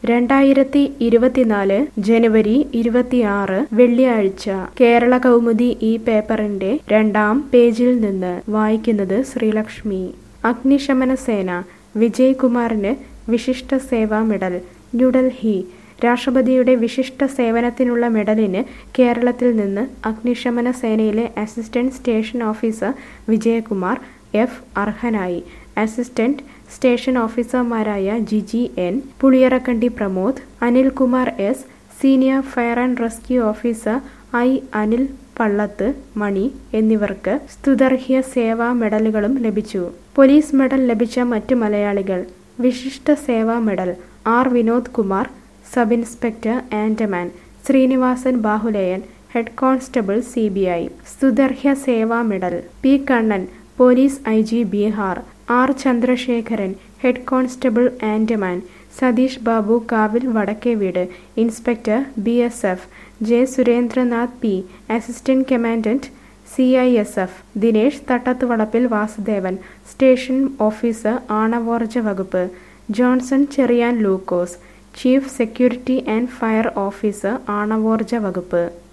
രണ്ടായിരത്തി ഇരുപത്തിനാല് ജനുവരി ഇരുപത്തിയാറ് വെള്ളിയാഴ്ച കേരള കൗമുദി ഈ പേപ്പറിന്റെ രണ്ടാം പേജിൽ നിന്ന് വായിക്കുന്നത് ശ്രീലക്ഷ്മി അഗ്നിശമന സേന വിജയ് കുമാറിന് വിശിഷ്ട സേവാ മെഡൽ ന്യൂഡൽഹി രാഷ്ട്രപതിയുടെ വിശിഷ്ട സേവനത്തിനുള്ള മെഡലിന് കേരളത്തിൽ നിന്ന് അഗ്നിശമന സേനയിലെ assistant station officer Vijayakumar F അർഹനായി അസിസ്റ്റന്റ് സ്റ്റേഷൻ ഓഫീസർമാരായ Jiji N Puliyarakkandi Pramod Anilkumar S senior fire and rescue officer I Anil Pallath Mani എന്നിവർക്ക് സ്തുതർഹ്യ സേവാ മെഡലുകളും ലഭിച്ചു പോലീസ് മെഡൽ ലഭിച്ച മറ്റ് മലയാളികൾ Vishisht Seva medal R Vinod Kumar sub inspector Andaman Srinivasan Bahuleyan head constable C B I സ്തുതർഹ്യ Seva medal P Kannan police I G Bihar R Chandrasekharan head constable Andaman Satheesh Babu കാവിൽ വടക്കേ വീട് inspector B S F J Surendranath P assistant commandant C I S F Dinesh Thattathuvalappil Vasudevan station officer ആണവോർജ വകുപ്പ് Johnson Cherian Lukose chief security and fire officer ആണവോർജ വകുപ്പ്